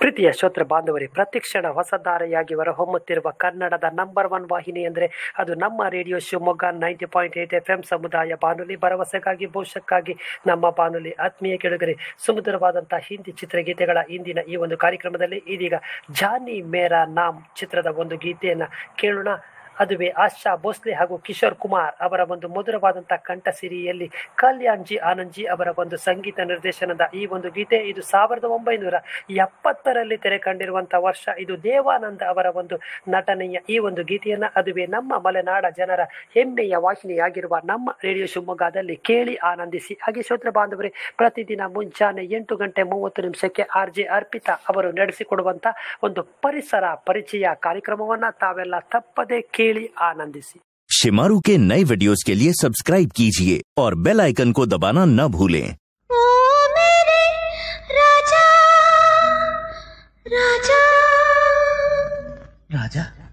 ಪ್ರೀತಿಯ ಶ್ರೋತೃ ಬಾಂಧವರೇ ಪ್ರತಿಕ್ಷಣ ಹೊಸಧಾರೆಯಾಗಿ ಹೊರಹೊಮ್ಮುತ್ತಿರುವ ಕನ್ನಡದ ನಂಬರ್ ಒನ್ ವಾಹಿನಿ ಅಂದರೆ ಅದು ನಮ್ಮ radio Shivamogga ninety point eight F M ಸಮುದಾಯ ಬಾನುಲಿ ಭರವಸೆಗಾಗಿ ಭವಿಷ್ಯಕ್ಕಾಗಿ ನಮ್ಮ ಬಾನುಲಿ ಆತ್ಮೀಯ ಕೆಳಗರೆ ಸುಮಧುರವಾದಂತಹ ಹಿಂದಿ ಚಿತ್ರಗೀತೆಗಳ ಇಂದಿನ ಈ ಒಂದು ಕಾರ್ಯಕ್ರಮದಲ್ಲಿ ಇದೀಗ ಜಾನಿ ಮೇರಾ ನಾಮ್ ಚಿತ್ರದ ಒಂದು ಗೀತೆಯನ್ನು ಕೇಳೋಣ ಅದುವೇ ಆಶಾ ಭೋಸ್ಲೆ ಹಾಗೂ ಕಿಶೋರ್ ಕುಮಾರ್ ಅವರ ಒಂದು ಮಧುರವಾದಂತಹ ಕಂಠಸಿರಿಯಲ್ಲಿ ಕಲ್ಯಾಣ್ ಜಿ ಆನಂದ್ ಜಿ ಅವರ ಒಂದು ಸಂಗೀತ ನಿರ್ದೇಶನದ ಈ ಒಂದು ಗೀತೆ ಇದು ಸಾವಿರದ ಒಂಬೈನೂರ ಎಪ್ಪತ್ತರಲ್ಲಿ ತೆರೆ ಕಂಡಿರುವಂತಹ ವರ್ಷ ಇದು ದೇವಾನಂದ ಅವರ ಒಂದು ನಟನೆಯ ಈ ಒಂದು ಗೀತೆಯನ್ನ ಅದುವೇ ನಮ್ಮ ಮಲೆನಾಡ ಜನರ ಹೆಮ್ಮೆಯ ವಾಹಿನಿಯಾಗಿರುವ ನಮ್ಮ ರೇಡಿಯೋ ಶಿವಮೊಗ್ಗದಲ್ಲಿ ಕೇಳಿ ಆನಂದಿಸಿ ಹಾಗೆ ಶ್ರೋತ್ರ ಬಾಂಧವರೇ ಪ್ರತಿದಿನ ಮುಂಜಾನೆ ಎಂಟು ಗಂಟೆ ಮೂವತ್ತು ನಿಮಿಷಕ್ಕೆ ಆರ್ ಜೆ ಅರ್ಪಿತಾ ಅವರು ನಡೆಸಿಕೊಡುವಂತ ಒಂದು ಪರಿಸರ ಪರಿಚಯ ಕಾರ್ಯಕ್ರಮವನ್ನ ತಾವೆಲ್ಲ ತಪ್ಪದೆ ಕೇಳಿ ಆನಂದಿಸಿ शिमारू के नए वीडियोस के लिए सब्सक्राइब कीजिए और बेल आइकन को दबाना न भूलें ओ मेरे राजा राजा राजा